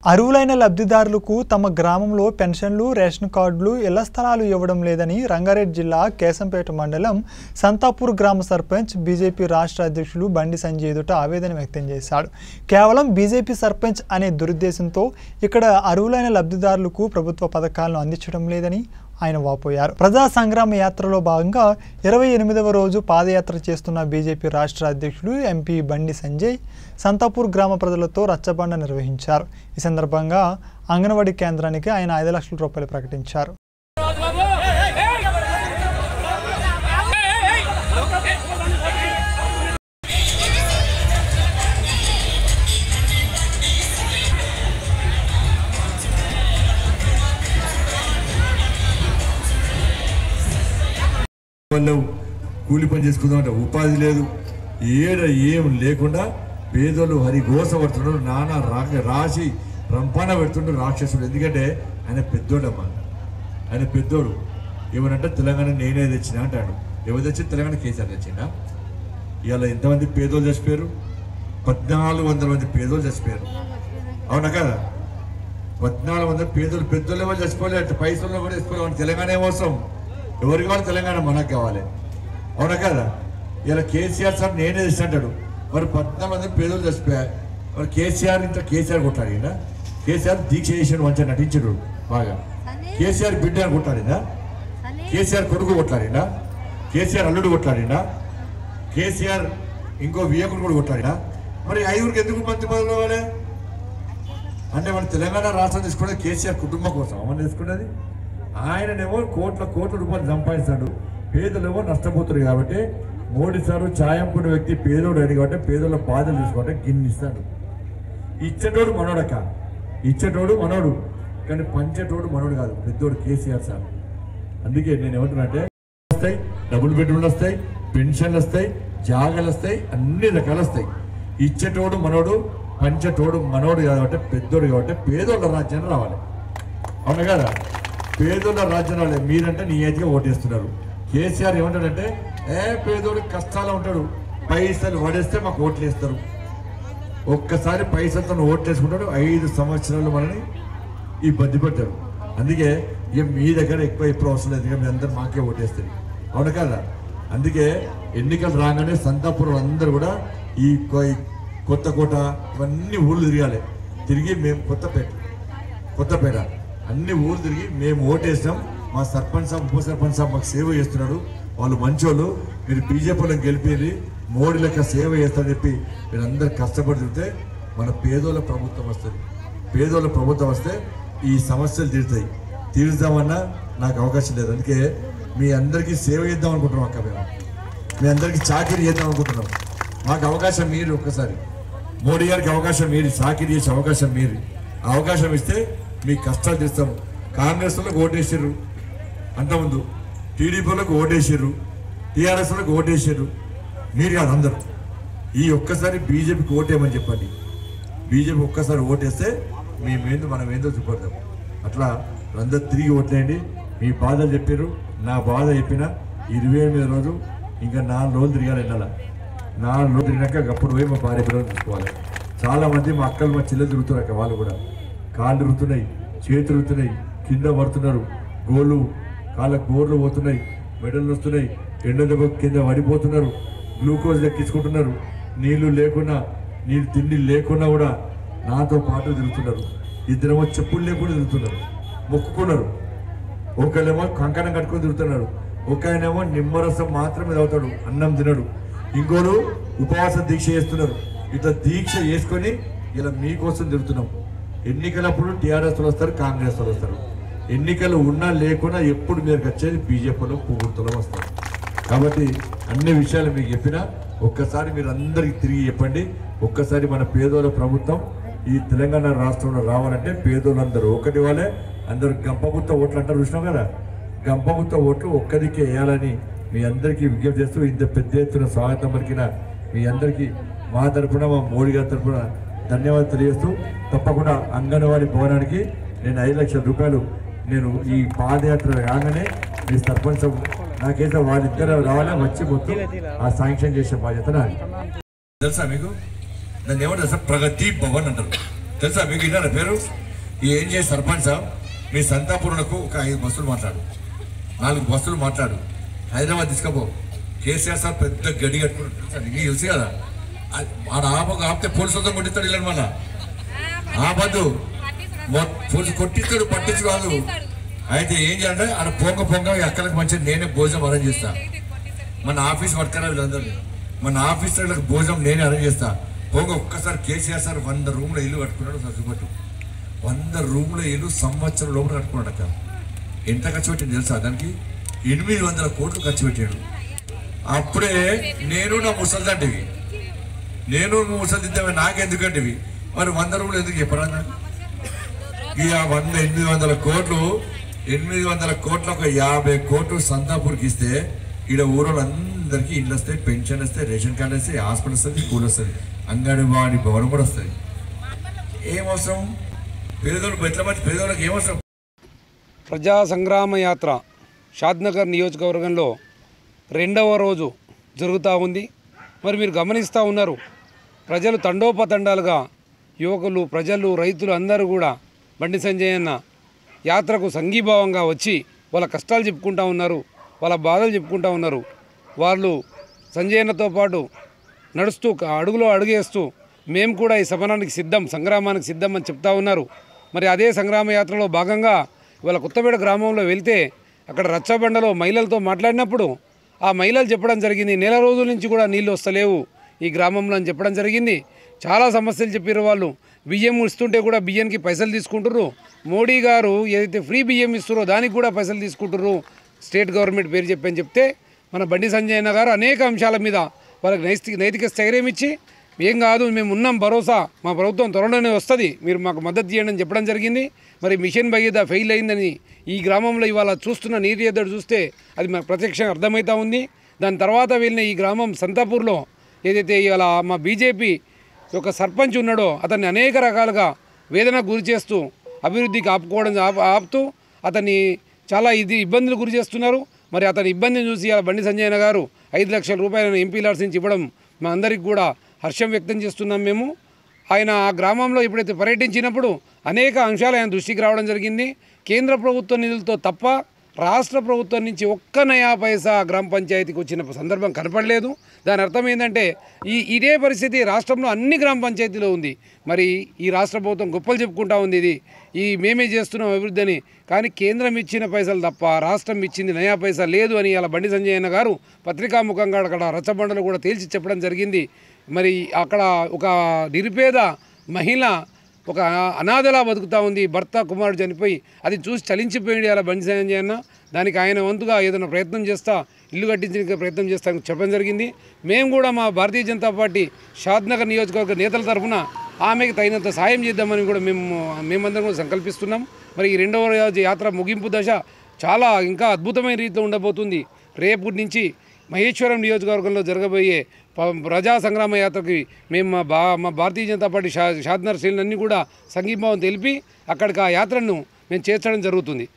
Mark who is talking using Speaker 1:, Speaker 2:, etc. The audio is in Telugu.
Speaker 1: అర్హులైన లబ్ధిదారులకు తమ గ్రామంలో పెన్షన్లు రేషన్ కార్డులు ఇళ్ల స్థలాలు ఇవ్వడం లేదని రంగారెడ్డి జిల్లా కేశంపేట మండలం సంతాపూర్ గ్రామ సర్పంచ్ బీజేపీ రాష్ట్ర అధ్యక్షులు బండి సంజయ్ ఎదుట ఆవేదన వ్యక్తం చేశాడు కేవలం బీజేపీ సర్పంచ్ అనే దురుద్దేశంతో ఇక్కడ అర్హులైన లబ్ధిదారులకు ప్రభుత్వ పథకాలను అందించడం లేదని ఆయన వాపోయారు ప్రజా సంగ్రామ యాత్రలో భాగంగా ఇరవై ఎనిమిదవ రోజు పాదయాత్ర చేస్తున్న బీజేపీ రాష్ట్ర అధ్యక్షులు ఎంపీ బండి సంజయ్ సంతాపూర్ గ్రామ ప్రజలతో రచ్చబండ నిర్వహించారు ఈ సందర్భంగా అంగన్వాడీ కేంద్రానికి ఆయన ఐదు లక్షల రూపాయలు ప్రకటించారు
Speaker 2: వాళ్ళు కూలి పని చేసుకుందామంటే ఉపాధి లేదు ఏడ ఏం లేకుండా పేదోళ్ళు హరి గోస పడుతున్నాడు నానా రాక రాసి రంపాన పెడుతుండ్రు రాక్షసుడు ఎందుకంటే ఆయన పెద్దోడమ్మా ఆయన పెద్దోడు ఏమనంటే తెలంగాణ నేనే తెచ్చిన అంటాడు ఎవరు తెచ్చి తెలంగాణ కేసీఆర్ తెచ్చిందా ఇవాళ ఎంతమంది పేదోళ్ళు చచ్చిపోయారు పద్నాలుగు వందల మంది పేదోళ్ళు చచ్చిపోయారు అవునా కదా పద్నాలుగు వందల పేదోళ్ళు పెద్దోళ్ళు ఎవరు చచ్చిపోలే అంటే పైసల్లో కూడా వేసుకోవాలి తెలంగాణ ఏమవసరం ఎవరికి కావాలి తెలంగాణ మనకు కావాలి అవునా కదా ఇలా కేసీఆర్ సార్ నేనే తెచ్చి అంటాడు మరి పద్నాలుగు మంది పేదోళ్ళు చచ్చిపోయారు మరి కేసీఆర్ ఇంత కేసీఆర్ కొట్టాడినా కేసీఆర్ దీక్ష చేసిన మంచిగా నటించడు బాగా కేసీఆర్ బిడ్డ కొట్టాడినా కేసీఆర్ కొడుకు కొట్లాడినా కేసీఆర్ అల్లుడు కొట్లాడినా కేసీఆర్ ఇంకో వియకుడు కూడా కొట్లాడినా మరి ఐదుగురికి ఎందుకు మంత్రి పదవులు కావాలి అంటే మన తెలంగాణ రాష్ట్రం తీసుకునేది కేసీఆర్ కుటుంబం కోసం అమలు తీసుకున్నది ఆయననేమో కోట్ల కోట్ల రూపాయలు సంపాదిస్తాడు పేదలేమో నష్టపోతారు కాబట్టి మోడీ సారు ఛాయంపున్న వ్యక్తి పేదోడు అని కాబట్టి పేదోళ్ళ బాధలు చూసుకుంటే గిన్నిస్తాడు ఇచ్చేటోడు మనోడక ఇచ్చేటోడు మనోడు కానీ పంచేటోడు మనోడు కాదు పెద్దోడు కేసీఆర్ సార్ అందుకే నేను ఏమంటున్నానంటే వస్తాయి డబుల్ బెడ్రూమ్లు వస్తాయి పెన్షన్లు వస్తాయి జాగాలు వస్తాయి అన్ని రకాలు వస్తాయి ఇచ్చేటోడు మనోడు పంచేటోడు మనోడు కాబట్టి పెద్దోడు కాబట్టి పేదోళ్ళ రాజ్యం రావాలి అవును కదా పేదోళ్ళ రాజ్యం రావాలి మీరంటే నీ ఏజ్గా ఓటేస్తున్నారు కేసీఆర్ ఏమంటాడంటే ఏ పేదోడు కష్టాలు ఉంటాడు పైసలు పడేస్తే మాకు ఓట్లు వేస్తారు ఒక్కసారి పైసలతో ఓట్లు వేసుకుంటాడు ఐదు సంవత్సరాలు మనని ఇబ్బంది పెట్టారు అందుకే ఇక మీ దగ్గర ఎక్కువ ఎప్పుడు అవసరం లేదు ఇక మీ అందరు మాకే ఓటేస్తారు అవును కదా అందుకే ఎన్నికలు రాగానే సంతాపురం అందరూ కూడా ఈ కొ- ఈ కొత్తకోట ఇవన్నీ ఊళ్ళు తిరగాలి తిరిగి మేము కొత్తపేట కొత్తపేట అన్ని ఊరు తిరిగి మేము ఓటేసాం మా సర్పంచ్ సాబ్ ఉప సర్పంచ్ సాబ్ మాకు సేవ చేస్తున్నాడు వాళ్ళు మంచోళ్ళు మీరు బీజేపీలో గెలిపి మోడీ లెక్క సేవ చేస్తారని చెప్పి మీరు అందరు కష్టపడి తిరిగితే మన పేదోళ్ళ ప్రభుత్వం వస్తుంది పేదోళ్ళ ప్రభుత్వం వస్తే ఈ సమస్యలు తీరుతాయి తీరుద్దామన్నా నాకు అవకాశం లేదు అందుకే మీ అందరికీ సేవ చేద్దాం అనుకుంటున్నాం అక్క మేము మీ అందరికీ చాకరీ చేద్దాం అనుకుంటున్నాం మాకు అవకాశం మీరు ఒక్కసారి మోడీ గారికి అవకాశం మీరు చాకరీ చేసే అవకాశం మీరు ఆ అవకాశం ఇస్తే మీ కష్టాలు తీస్తాం కాంగ్రెస్ వాళ్ళకి ఓటేసారు అంతకుముందు టీడీపీ వాళ్ళకి ఓటేసారు టీఆర్ఎస్ వాళ్ళకి ఓటేసారు మీరు కాదు అందరూ ఈ ఒక్కసారి బీజేపీకి ఓటేయమని చెప్పండి బీజేపీ ఒక్కసారి ఓటేస్తే మేమేందో మనం ఏందో చూపడతాం అట్లా అందరు తిరిగి ఓట్లేయండి మీ బాధలు చెప్పారు నా బాధ చెప్పిన ఇరవై ఎనిమిది రోజు ఇంకా నాలుగు రోజులు తిరగాలి ఎండాల నాలుగు రోజులు తిరిగినాక అప్పుడు పోయి మా భార్య పిల్లలు చూసుకోవాలి చాలా మంది మా అక్కలు మా చెల్లెలు తిరుగుతారు అక్క వాళ్ళు కూడా కాళ్ళు తిరుగుతున్నాయి చేతులు తిరుగుతున్నాయి కింద పడుతున్నారు గోళ్ళు కాళ్ళ గోర్లు పోతున్నాయి మెడలు వస్తున్నాయి ఎండ దెబ్బ కింద పడిపోతున్నారు గ్లూకోజ్ ఎక్కించుకుంటున్నారు నీళ్లు లేకున్నా నీళ్ళు తిండి లేకున్నా కూడా నాతో పాటు తిరుగుతున్నారు ఇద్దరేమో చెప్పులు లేకుండా తిరుగుతున్నారు మొక్కుకున్నారు ఒకళ్ళేమో కంకణం కట్టుకొని తిరుగుతున్నాడు ఒక ఆయనేమో నిమ్మరసం మాత్రమే తాగుతాడు అన్నం తినడు ఇంకోడు ఉపవాస దీక్ష చేస్తున్నారు ఇట్లా దీక్ష చేసుకొని ఇలా మీకోసం తిరుగుతున్నాం ఎన్నికలప్పుడు టీఆర్ఎస్ వాళ్ళు వస్తారు కాంగ్రెస్ వాళ్ళు వస్తారు ఎన్నికలు ఉన్నా లేకున్నా ఎప్పుడు మీరు వచ్చేది బీజేపీలో పువ్వుతులో వస్తారు కాబట్టి అన్ని విషయాలు మీకు చెప్పినా ఒక్కసారి మీరు అందరికి తిరిగి చెప్పండి ఒక్కసారి మన పేదోళ్ళ ప్రభుత్వం ఈ తెలంగాణ రాష్ట్రంలో రావాలంటే పేదోళ్ళందరూ ఒకటి వాళ్ళే అందరూ గంపగుత్త ఓట్లు అంటారు చూసినాం కదా గంపగుత్త ఓట్లు ఒక్కదికే వేయాలని మీ అందరికీ విజ్ఞప్తి చేస్తూ ఇంత పెద్ద ఎత్తున స్వాగతం పలికిన మీ అందరికీ మా తరపున మా మోడీ గారి తరపున ధన్యవాదాలు తెలియజేస్తూ తప్పకుండా అంగన్వాడీ భవనానికి నేను ఐదు లక్షల రూపాయలు నేను ఈ పాదయాత్ర రాగానే మీ సర్పంచ్ నాకైతే వాళ్ళిద్దరు రావాలా వచ్చి మొత్తం ఆ శాంక్షన్ చేసే బాధ్యత నాది తెలుసా మీకు దాన్ని ఏమంటారు సార్ ప్రగతి భవన్ అంటారు తెలుసా మీకు విన్నారా పేరు ఈ ఏం చేసి సర్పంచ్ సాబ్ మీ సంతాపూర్ణకు ఒక ఐదు బస్సులు మాట్లాడు నాలుగు బస్సులు మాట్లాడు హైదరాబాద్ తీసుకపో కేసీఆర్ సార్ పెద్ద గడి కట్టుకుంటాడు నీకు తెలుసు కదా ఆ- ఆడ ఆపక ఆపితే పోలీసు వద్ద కొట్టిస్తాడు ఇల్లు మళ్ళా ఆపద్దు మొ- పోలీసు కొట్టిస్తాడు పట్టించు కాదు అయితే ఏం చేయాలంటే ఆడ పొంగ పొంగ ఎక్కడికి మంచిగా నేనే భోజనం అరేంజ్ చేస్తా మన ఆఫీస్ వర్కర్ వీళ్ళందరూ మన ఆఫీసర్లకు భోజనం నేనే అరేంజ్ చేస్తా పోగా ఒక్కసారి కేసీఆర్ సార్ వంద రూమ్ల ఇల్లు కట్టుకున్నాడు సర్దుపట్టు వంద రూమ్ల ఇల్లు సంవత్సరం లోపల కట్టుకున్నాడు అక్క ఎంత ఖర్చు పెట్టింది తెలుసా దానికి ఎనిమిది వందల కోట్లు ఖర్చు పెట్టాడు అప్పుడే నేను నా ముసలిదంటివి నేను నువ్వు ముసలిద్దామే నాకెందుకంటివి మరి వంద రూములు ఎందుకు చెప్పరా నాకు? ఈ ఆ వంద ఎనిమిది వందల కోట్లు ఎనిమిది వందల కోట్ల ఒక యాభై కోట్లు సంతాపూర్కి ఇస్తే ఈడ ఊరోళ్ళందరికీ ఇల్లు వస్తాయి పెన్షన్ వస్తాయి రేషన్ కార్డు వస్తాయి హాస్పిటల్ వస్తుంది స్కూల్ వస్తుంది అంగన్వాడీ భవనం కూడా వస్తుంది ఏం అవసరం పేదోళ్ళు ఎట్ల మంది పేదోళ్ళకి ఏం అవసరం
Speaker 3: ప్రజా సంగ్రామ యాత్ర షాద్నగర్ నియోజకవర్గంలో రెండవ రోజు జరుగుతూ ఉంది మరి మీరు గమనిస్తూ ఉన్నారు ప్రజలు తండోపతండాలుగా యువకులు ప్రజలు రైతులు అందరూ కూడా బండి సంజయ్ అన్న యాత్రకు సంఘీభావంగా వచ్చి వాళ్ళ కష్టాలు చెప్పుకుంటూ ఉన్నారు వాళ్ళ బాధలు చెప్పుకుంటూ ఉన్నారు వాళ్ళు సంజయ్ అన్నతో పాటు నడుస్తూ క- అడుగులో అడుగేస్తూ మేము కూడా ఈ సమరానికి సిద్ధం సంగ్రామానికి సిద్ధం అని చెప్తా ఉన్నారు మరి అదే సంగ్రామ యాత్రలో భాగంగా ఇవాళ కొత్తపేట గ్రామంలో వెళ్తే అక్కడ రచ్చబండలో మహిళలతో మాట్లాడినప్పుడు ఆ మహిళలు చెప్పడం జరిగింది నెల రోజుల నుంచి కూడా నీళ్ళు వస్తలేవు ఈ గ్రామంలో అని చెప్పడం జరిగింది చాలా సమస్యలు చెప్పారు వాళ్ళు బియ్యం ఇస్తుంటే కూడా బియ్యానికి పైసలు తీసుకుంటారు మోడీ గారు ఏదైతే ఫ్రీ బియ్యం ఇస్తారో దానికి కూడా పైసలు తీసుకుంటారు స్టేట్ గవర్నమెంట్ పేరు చెప్పని చెప్తే మన బండి సంజయ్ అన్న గారు అనేక అంశాల మీద వాళ్ళకి నైతిక నైతిక స్థైర్యం ఇచ్చి ఏం కాదు మేము ఉన్నాం భరోసా మా ప్రభుత్వం త్వరలోనే వస్తుంది మీరు మాకు మద్దతు చేయండి అని చెప్పడం జరిగింది మరి మిషన్ భగీరథ ఫెయిల్ అయిందని ఈ గ్రామంలో ఇవాళ చూస్తున్న నీటి ఎద్దడు చూస్తే అది మనకు ప్రత్యక్షంగా అర్థమవుతా ఉంది దాని తర్వాత వెళ్ళిన ఈ గ్రామం సంతాపూర్లో ఏదైతే ఇవాళ మా బీజేపీ యొక్క సర్పంచ్ ఉన్నాడో అతన్ని అనేక రకాలుగా వేదనకు గురి చేస్తూ అభివృద్ధికి ఆపుకోవడం ఆపు- ఆపుతూ అతన్ని చాలా ఇది ఇబ్బందులు గురి చేస్తున్నారు మరి అతని ఇబ్బందిని చూసి ఇలా బండి సంజయన గారు ఐదు లక్షల రూపాయలను ఎంపీ నుంచి ఇవ్వడం మా అందరికి కూడా హర్షం వ్యక్తం చేస్తున్నాం మేము ఆయన ఆ గ్రామంలో ఎప్పుడైతే పర్యటించినప్పుడు అనేక అంశాలు ఆయన దృష్టికి రావడం జరిగింది కేంద్ర ప్రభుత్వ నిధులతో తప్ప రాష్ట్ర ప్రభుత్వం నుంచి ఒక్క నయా పైసా గ్రామ పంచాయతీకి వచ్చిన సందర్భం కనపడలేదు దాని అర్థం ఏంటంటే ఈ ఇదే పరిస్థితి రాష్ట్రంలో అన్ని గ్రామ పంచాయతీలో ఉంది మరి ఈ రాష్ట్ర ప్రభుత్వం గొప్పలు చెప్పుకుంటా ఉంది ఇది ఈ మేమే చేస్తున్నాం అభివృద్ధి అని కానీ కేంద్రం ఇచ్చిన పైసలు తప్ప రాష్ట్రం ఇచ్చింది నయా పైసా లేదు అని అలా బండి సంజయ్ అన్న గారు పత్రికాముఖంగా అక్కడ రచ్చబండలు కూడా తేల్చి చెప్పడం జరిగింది మరి అక్కడ ఒక నిరుపేద మహిళ ఒక అనాథలా బతుకుతా ఉంది భర్త కుమారుడు చనిపోయి అది చూసి చలించిపోయింది అలా బండి సంజయ్ అన్న దానికి ఆయన వంతుగా ఏదైనా ప్రయత్నం చేస్తా ఇల్లు కట్టించడానికి ప్రయత్నం చేస్తానికి చెప్పడం జరిగింది మేము కూడా మా భారతీయ జనతా పార్టీ షాద్నగర్ నియోజకవర్గ నేతల తరఫున ఆమెకి తగినంత సాయం చేద్దామని కూడా మేము మేమందరం కూడా సంకల్పిస్తున్నాం మరి ఈ రెండవ రోజు యాత్ర ముగింపు దశ చాలా ఇంకా అద్భుతమైన రీతిలో ఉండబోతుంది రేపు నుంచి మహేశ్వరం నియోజకవర్గంలో జరగబోయే ప- ప్రజా సంగ్రామ యాత్రకి మేము మా బా మా భారతీయ జనతా పార్టీ షా షాద్నర్ శ్రేణులన్నీ కూడా సంఘీభావం తెలిపి అక్కడికి ఆ యాత్రను మేము చేర్చడం జరుగుతుంది